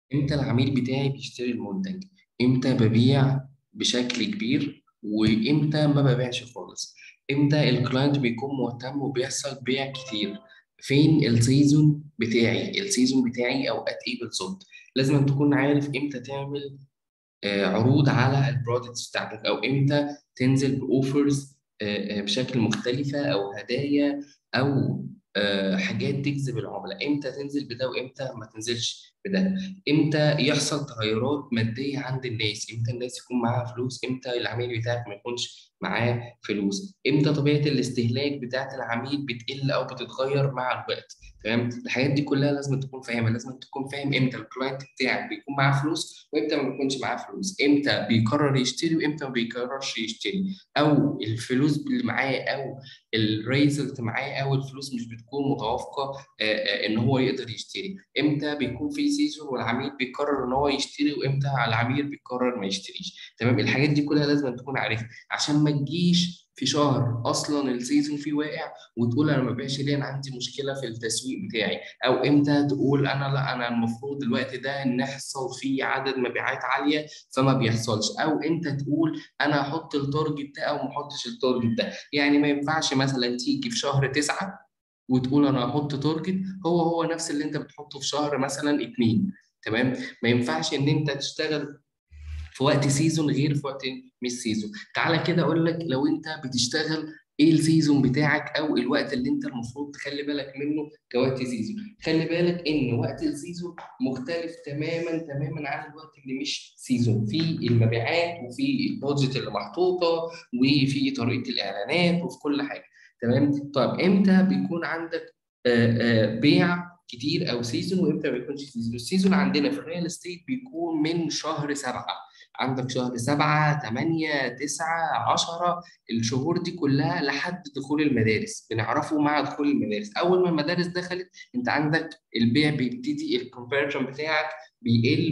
امتى العميل بتاعي بيشتري المنتج امتى ببيع بشكل كبير وامتى ما ببيعش خالص امتى الكلاينت بيكون مهتم وبيحصل بيع كتير فين السيزون بتاعي السيزون بتاعي اوقات ايه بالظبط لازم تكون عارف امتى تعمل آه، عروض على البرودكتس بتاعتك او امتى تنزل باوفرز بشكل مختلفة او هدايا او آه، حاجات تجذب العملاء امتى تنزل بده وامتى ما تنزلش بده امتى يحصل تغيرات مادية عند الناس امتى الناس يكون معاها فلوس امتى العميل بتاعك ما يكونش معاه فلوس امتى طبيعة الاستهلاك بتاعت العميل بتقل او بتتغير مع الوقت تمام الحاجات دي كلها لازم تكون فاهمها لازم تكون فاهم امتى الكلاينت بتاعك بيكون معاه فلوس وامتى ما بيكونش معاه فلوس امتى بيقرر يشتري وامتى ما بيقررش يشتري او الفلوس اللي معاه او الريزلت معاه او الفلوس مش بتكون متوافقه آه، آه، ان هو يقدر يشتري امتى بيكون في سيزون والعميل بيقرر ان هو يشتري وامتى العميل بيقرر ما يشتريش تمام الحاجات دي كلها لازم تكون عارفها عشان ما تجيش في شهر اصلا السيزون فيه واقع وتقول انا ما بقاش ليه انا عندي مشكله في التسويق بتاعي او امتى تقول انا لا انا المفروض الوقت ده ان يحصل فيه عدد مبيعات عاليه فما بيحصلش او انت تقول انا احط التارجت ده او ما احطش التارجت ده يعني ما ينفعش مثلا تيجي في شهر تسعة وتقول انا هحط تارجت هو هو نفس اللي انت بتحطه في شهر مثلا اتنين تمام ما ينفعش ان انت تشتغل في وقت سيزون غير في وقت مش سيزون تعالى كده اقول لك لو انت بتشتغل ايه السيزون بتاعك او الوقت اللي انت المفروض تخلي بالك منه كوقت سيزون خلي بالك ان وقت السيزون مختلف تماما تماما عن الوقت اللي مش سيزون في المبيعات وفي البادجت اللي محطوطه وفي طريقه الاعلانات وفي كل حاجه تمام طيب امتى بيكون عندك آه، آه، بيع كتير او سيزون وامتى ما بيكونش سيزون السيزون عندنا في الريال استيت بيكون من شهر سبعة عندك شهر سبعة تمانية تسعة عشرة الشهور دي كلها لحد دخول المدارس بنعرفه مع دخول المدارس أول ما المدارس دخلت أنت عندك البيع بيبتدي الكونفرجن بتاعك بيقل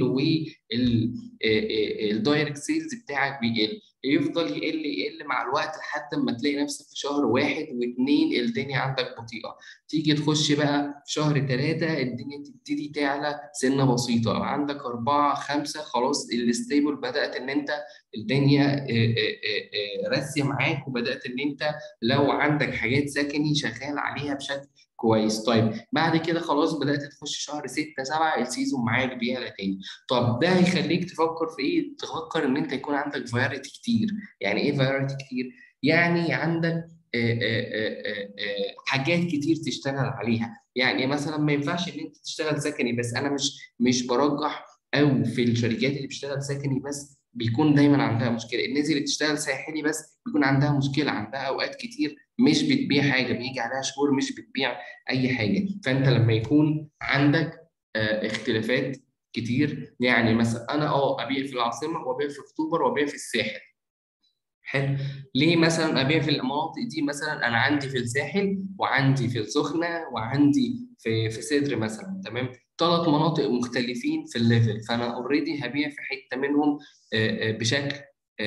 والدايركت سيلز بتاعك بيقل يفضل يقل يقل مع الوقت لحد ما تلاقي نفسك في شهر واحد واثنين الدنيا عندك بطيئة تيجي تخش بقى في شهر ثلاثة الدنيا تبتدي تعلى سنة بسيطة عندك أربعة خمسة خلاص الستيبل بدأت إن أنت الدنيا آه، آه، آه، راسية معاك وبدأت إن أنت لو عندك حاجات سكني شغال عليها بشكل كويس طيب بعد كده خلاص بدأت تخش شهر 6 7 السيزون معاك بيعلى تاني طب ده هيخليك تفكر في ايه تفكر ان انت يكون عندك فرايتي كتير يعني ايه فرايتي كتير يعني عندك آه، آه، آه، حاجات كتير تشتغل عليها يعني مثلا ما ينفعش ان انت تشتغل سكني بس انا مش مش برجح او في الشركات اللي بتشتغل سكني بس بيكون دايما عندها مشكله الناس اللي بتشتغل ساحلي بس بيكون عندها مشكله عندها اوقات كتير مش بتبيع حاجه بيجي عليها شهور مش بتبيع اي حاجه فانت لما يكون عندك اختلافات كتير يعني مثلا انا اه ابيع في العاصمه وابيع في اكتوبر وابيع في الساحل حلو ليه مثلا ابيع في المناطق دي مثلا انا عندي في الساحل وعندي في السخنه وعندي في في صدر مثلا تمام ثلاث مناطق مختلفين في الليفل فانا اوريدي هبيع في حته منهم بشكل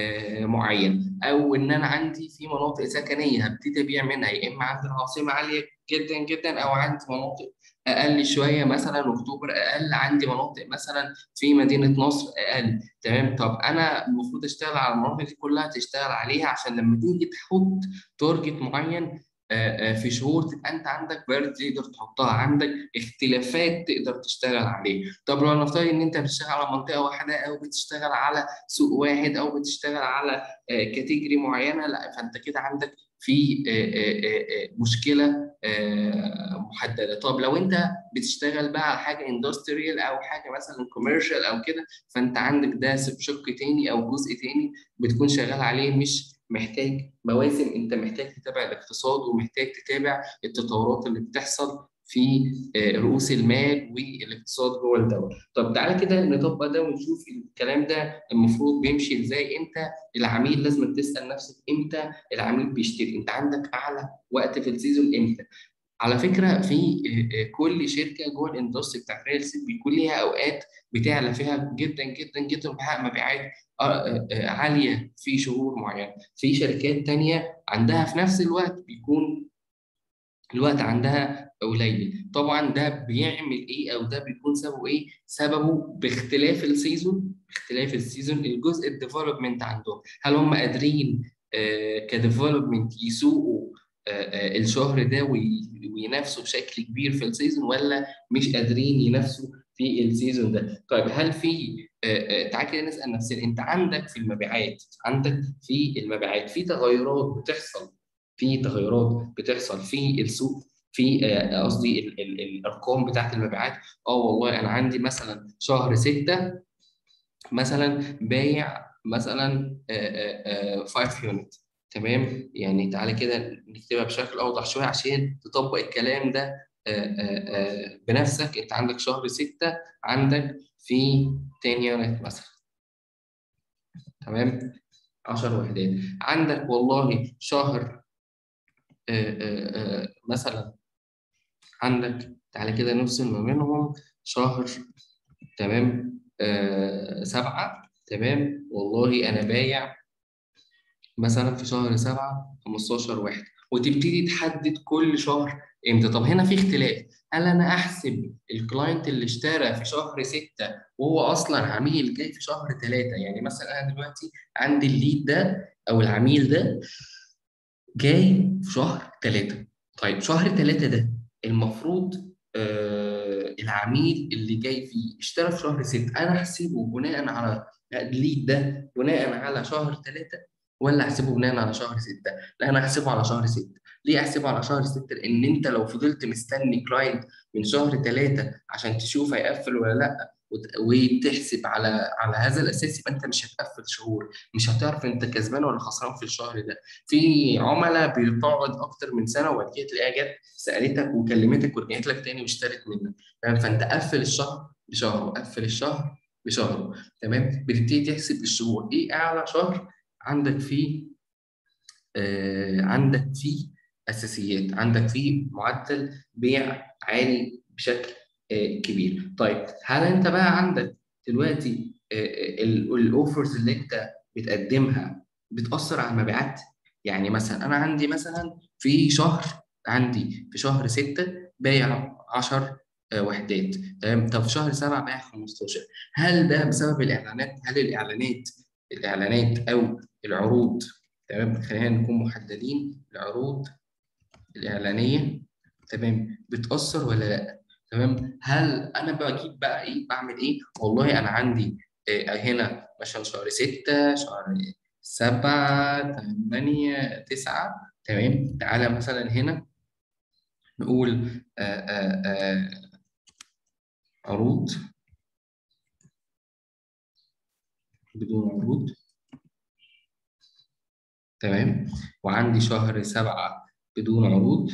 معين او ان انا عندي في مناطق سكنيه هبتدي ابيع منها يا اما عندي العاصمه عاليه جدا جدا او عندي مناطق اقل شويه مثلا اكتوبر اقل عندي مناطق مثلا في مدينه نصر اقل تمام طب انا المفروض اشتغل على المناطق دي كلها تشتغل عليها عشان لما تيجي تحط تارجت معين في شهور تبقى انت عندك بيرد تقدر تحطها عندك اختلافات تقدر تشتغل عليه طب لو نفترض ان انت بتشتغل على منطقه واحده او بتشتغل على سوق واحد او بتشتغل على كاتيجوري معينه لا فانت كده عندك في مشكله محدده طب لو انت بتشتغل بقى على حاجه اندستريال او حاجه مثلا كوميرشال او كده فانت عندك ده شق تاني او جزء تاني بتكون شغال عليه مش محتاج مواسم انت محتاج تتابع الاقتصاد ومحتاج تتابع التطورات اللي بتحصل في رؤوس المال والاقتصاد جوه الدوله. طب تعالى كده نطبق ده ونشوف الكلام ده المفروض بيمشي ازاي امتى العميل لازم تسال نفسك امتى العميل بيشتري انت عندك اعلى وقت في السيزون امتى على فكره في كل شركه جوه الاندستري بتاع ريال ستيت بيكون ليها اوقات بتعلى فيها جدا جدا جدا وبتحقق مبيعات عاليه في شهور معينه في شركات تانية عندها في نفس الوقت بيكون الوقت عندها قليل طبعا ده بيعمل ايه او ده بيكون سببه ايه سببه باختلاف السيزون باختلاف السيزون الجزء الديفلوبمنت عندهم هل هم قادرين آه كديفلوبمنت يسوقوا آه آه الشهر ده وينافسوا بشكل كبير في السيزون ولا مش قادرين ينافسوا في السيزون ده طيب هل في تعالى كده نسال نفسنا انت عندك في المبيعات عندك في المبيعات في تغيرات بتحصل في تغيرات بتحصل في السوق في قصدي الارقام بتاعت المبيعات اه والله انا عندي مثلا شهر ستة مثلا بايع مثلا 5 يونت تمام يعني تعالى كده نكتبها بشكل اوضح شويه عشان تطبق الكلام ده بنفسك انت عندك شهر ستة عندك في 10 يونت مثلا تمام 10 وحدات عندك والله شهر مثلا عندك تعالى كده نفصل ما بينهم شهر تمام آه سبعة تمام والله أنا بايع مثلا في شهر سبعة 15 واحد وتبتدي تحدد كل شهر امتى طب هنا في اختلاف هل انا احسب الكلاينت اللي اشترى في شهر ستة وهو اصلا عميل جاي في شهر ثلاثة يعني مثلا انا دلوقتي عندي الليد ده او العميل ده جاي في شهر ثلاثة طيب شهر ثلاثة ده المفروض آه العميل اللي جاي فيه اشترى في شهر ستة انا احسبه بناء على الليد ده بناء على شهر ثلاثة ولا احسبه بناء على شهر ستة؟ لا انا احسبه على شهر ستة ليه احسبه على شهر ستة؟ لان انت لو فضلت مستني كلاينت من شهر ثلاثة عشان تشوف هيقفل ولا لا وتحسب على على هذا الاساس يبقى انت مش هتقفل شهور مش هتعرف انت كسبان ولا خسران في الشهر ده في عملاء بتقعد اكتر من سنه وبعد كده تلاقيها جت سالتك وكلمتك ورجعت لك تاني واشترت منك تمام فانت قفل الشهر بشهره قفل الشهر بشهره تمام بتبتدي تحسب الشهور ايه اعلى شهر عندك فيه آه عندك فيه اساسيات عندك فيه معدل بيع عالي بشكل آه كبير طيب هل انت بقى عندك دلوقتي آه الاوفرز اللي انت بتقدمها بتاثر على المبيعات يعني مثلا انا عندي مثلا في شهر عندي في شهر 6 بايع 10 وحدات تمام طب في شهر 7 بايع 15 هل ده بسبب الاعلانات هل الاعلانات الاعلانات او العروض تمام خلينا نكون محددين العروض الاعلانيه تمام بتاثر ولا لا تمام هل انا بجيب بقى ايه بعمل ايه والله انا عندي آه هنا مثلا شهر 6 شهر 7 8 9 تمام تعالى مثلا هنا نقول آآ آآ عروض بدون عروض تمام وعندي شهر سبعة بدون عروض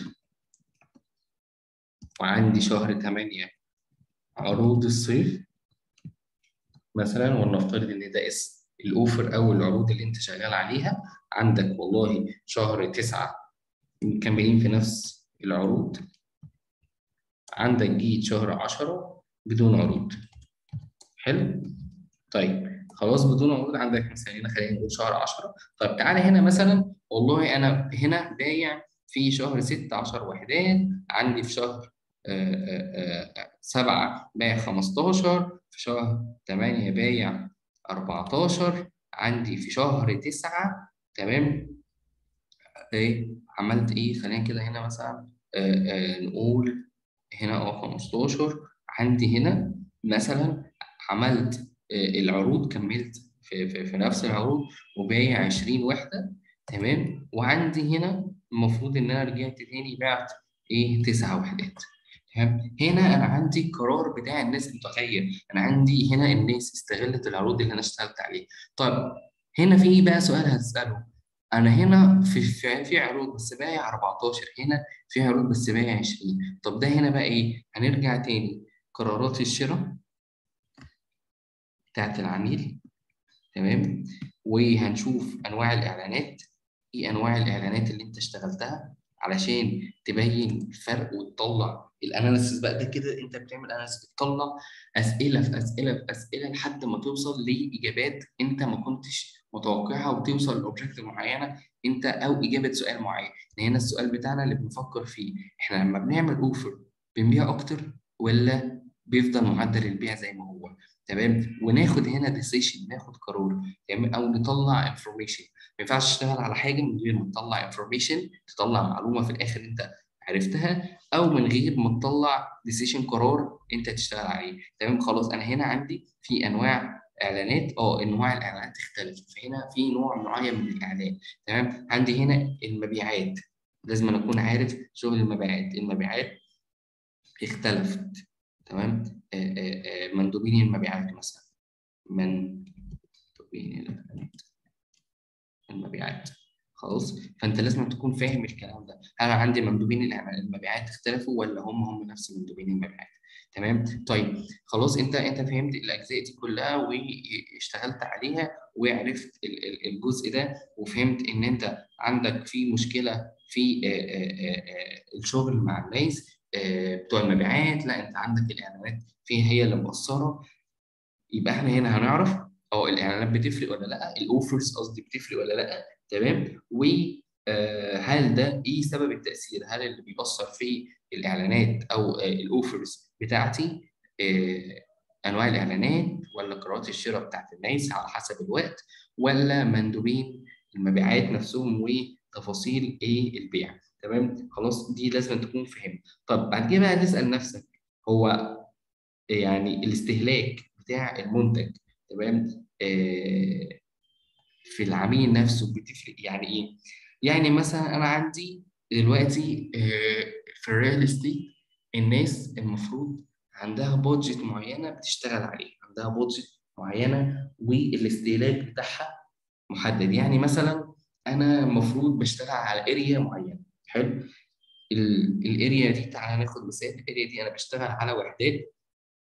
وعندي شهر تمانية عروض الصيف مثلا ولنفترض ان ده اسم الاوفر او العروض اللي انت شغال عليها عندك والله شهر تسعة مكملين في نفس العروض عندك جيت شهر عشرة بدون عروض حلو طيب خلاص بدون عروض عندك مثلا خلينا نقول شهر 10 طيب تعالى هنا مثلا والله انا هنا بايع في شهر 6 10 وحدات عندي في شهر آآ آآ 7 بايع 15 في شهر 8 بايع 14 عندي في شهر 9 تمام ايه عملت ايه خلينا كده هنا مثلا آآ نقول هنا اه 15 عندي هنا مثلا عملت العروض كملت في, في, في نفس العروض وبايع 20 وحده تمام وعندي هنا المفروض ان انا رجعت تاني بعت ايه تسع وحدات تمام هنا انا عندي القرار بتاع الناس متغير انا عندي هنا الناس استغلت العروض اللي انا اشتغلت عليها طيب هنا في بقى سؤال هساله انا هنا في في, في عروض بس بايع 14 هنا في عروض بس بايع 20 طب ده هنا بقى ايه هنرجع تاني قرارات الشراء بتاعت العميل تمام وهنشوف انواع الاعلانات ايه انواع الاعلانات اللي انت اشتغلتها علشان تبين الفرق وتطلع الاناليسيس بقى ده كده انت بتعمل اناليسيس بتطلع اسئله في اسئله في اسئله لحد ما توصل لاجابات انت ما كنتش متوقعها وتوصل لاوبجيكتيف معينه انت او اجابه سؤال معين هنا السؤال بتاعنا اللي بنفكر فيه احنا لما بنعمل اوفر بنبيع اكتر ولا بيفضل معدل البيع زي ما هو تمام وناخد هنا ديسيشن ناخد قرار تمام او نطلع انفورميشن ما ينفعش تشتغل على حاجه من غير ما تطلع انفورميشن تطلع معلومه في الاخر انت عرفتها او من غير ما تطلع ديسيشن قرار انت تشتغل عليه تمام خلاص انا هنا عندي في انواع اعلانات اه انواع الاعلانات اختلفت فهنا في نوع معين من الاعلان تمام عندي هنا المبيعات لازم أنا اكون عارف شغل المبيعات المبيعات اختلفت تمام آه، آه، آه، مندوبين المبيعات مثلا مندوبين المبيعات خلاص فانت لازم تكون فاهم الكلام ده هل عندي مندوبين المبيعات اختلفوا ولا هم هم نفس مندوبين المبيعات تمام طيب خلاص انت انت فهمت الاجزاء دي كلها واشتغلت عليها وعرفت الجزء ده وفهمت ان انت عندك في مشكله في الشغل مع الناس بتوع المبيعات لا انت عندك الاعلانات فيها هي اللي مقصره يبقى احنا هنا هنعرف اه الاعلانات بتفرق ولا لا الاوفرز قصدي بتفرق ولا لا تمام وهل ده ايه سبب التاثير هل اللي بيأثر في الاعلانات او الاوفرز بتاعتي انواع الاعلانات ولا قرارات الشراء بتاعت الناس على حسب الوقت ولا مندوبين المبيعات نفسهم وتفاصيل ايه البيع تمام خلاص دي لازم تكون فهمت طب بعد كده بقى نسال نفسك هو يعني الاستهلاك بتاع المنتج تمام آه في العميل نفسه بتفرق يعني ايه يعني مثلا انا عندي دلوقتي آه في الريال استيت الناس المفروض عندها بادجت معينه بتشتغل عليه عندها بادجت معينه والاستهلاك بتاعها محدد يعني مثلا انا المفروض بشتغل على اريا معينه حلو الاريا دي تعالى ناخد مثال الاريا دي انا بشتغل على وحدات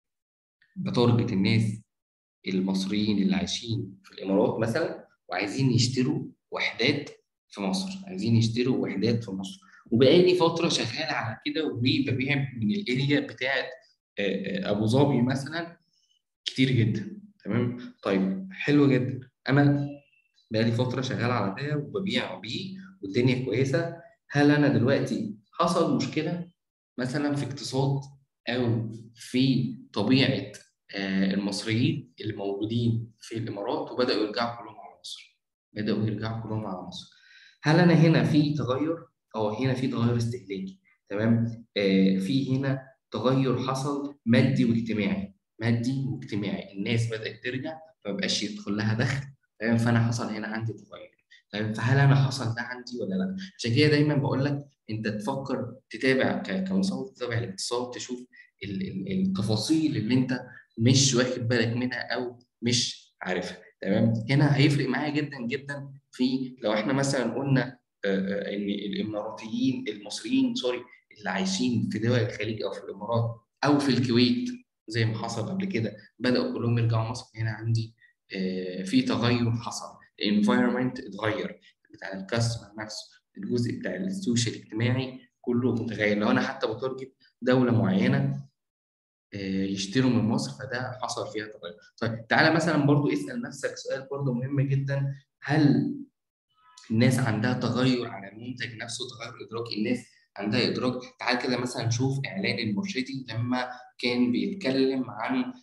بتارجت الناس المصريين اللي عايشين في الامارات مثلا وعايزين يشتروا وحدات في مصر عايزين يشتروا وحدات في مصر وبقالي فتره شغال على كده وببيع من الاريا بتاعت ابو ظبي مثلا كتير جدا تمام طيب حلو جدا انا بقالي فتره شغال على ده وببيع بيه والدنيا كويسه هل انا دلوقتي حصل مشكله مثلا في اقتصاد او في طبيعه المصريين اللي موجودين في الامارات وبداوا يرجعوا كلهم على مصر بداوا يرجعوا كلهم على مصر هل انا هنا في تغير اه هنا في تغير استهلاكي تمام آه في هنا تغير حصل مادي واجتماعي مادي واجتماعي الناس بدات ترجع ما بقاش يدخل لها دخل تمام فانا حصل هنا عندي تغير تمام فهل انا حصل ده عندي ولا لا عشان كده دايما بقول لك انت تفكر تتابع كمصور تتابع الاقتصاد تشوف التفاصيل اللي انت مش واخد بالك منها او مش عارفها تمام هنا هيفرق معايا جدا جدا في لو احنا مثلا قلنا ان الاماراتيين المصريين سوري اللي عايشين في دول الخليج او في الامارات او في الكويت زي ما حصل قبل كده بداوا كلهم يرجعوا مصر هنا عندي في تغير حصل الانفايرمنت اتغير بتاع الكاستمر نفسه الجزء بتاع السوشيال الاجتماعي كله متغير لو انا حتى بتارجت دوله معينه يشتروا من مصر فده حصل فيها تغير طيب تعالى مثلا برضو اسال نفسك سؤال برضو مهم جدا هل الناس عندها تغير على المنتج نفسه تغير ادراك الناس عندها ادراك تعال كده مثلا نشوف اعلان المرشدي لما كان بيتكلم عن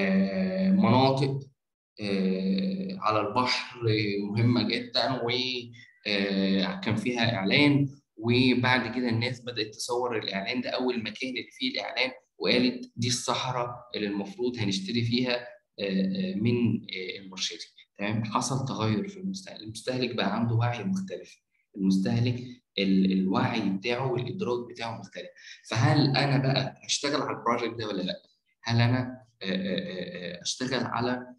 مناطق على البحر مهمه جدا وكان فيها اعلان وبعد كده الناس بدات تصور الاعلان ده اول مكان اللي فيه الاعلان وقالت دي الصحراء اللي المفروض هنشتري فيها من المرشدي تمام حصل تغير في المستهلك المستهلك بقى عنده وعي مختلف المستهلك الوعي بتاعه والادراك بتاعه مختلف فهل انا بقى هشتغل على البروجكت ده ولا لا هل انا اشتغل على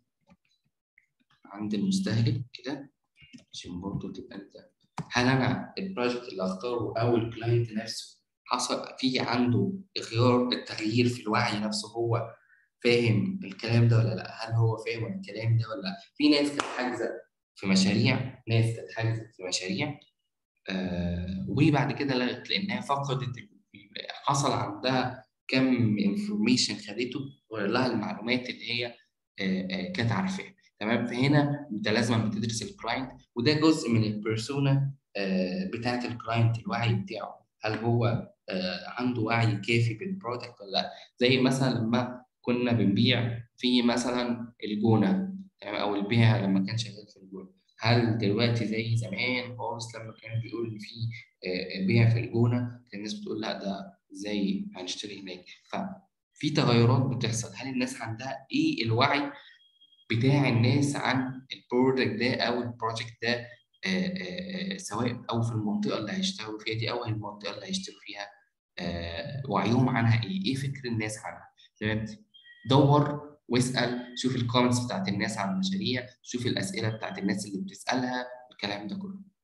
عند المستهلك كده عشان برضه تبقى انت هل انا البروجكت اللي اختاره او الكلاينت نفسه حصل فيه عنده غيار التغيير في الوعي نفسه هو فاهم الكلام ده ولا لا هل هو فاهم الكلام ده ولا لا في ناس كانت حاجزه في مشاريع ناس كانت حاجزه في مشاريع آه وبعد كده لغت لانها فقدت حصل عندها كم انفورميشن خدته وغير لها المعلومات اللي هي آه آه كانت عارفاها تمام فهنا انت لازم تدرس الكلاينت وده جزء من البيرسونا آه بتاعت الكلاينت الوعي بتاعه هل هو عنده وعي كافي بالبرودكت ولا لا زي مثلا لما كنا بنبيع في مثلا الجونه او البيع لما كان شغال في الجونه هل دلوقتي زي زمان خالص لما كان بيقول ان في بيع في الجونه كان الناس بتقول لا ده ازاي هنشتري هناك ففي تغيرات بتحصل هل الناس عندها ايه الوعي بتاع الناس عن البرودكت ده او البروجكت ده آآ آآ سواء او في المنطقه اللي هيشتغلوا فيها دي او المنطقه اللي هيشتغلوا فيها وعيهم عنها ايه؟ ايه فكر الناس عنها؟ تمام؟ دور واسال شوف الكومنتس بتاعت الناس عن المشاريع، شوف الاسئله بتاعت الناس اللي بتسالها الكلام ده كله.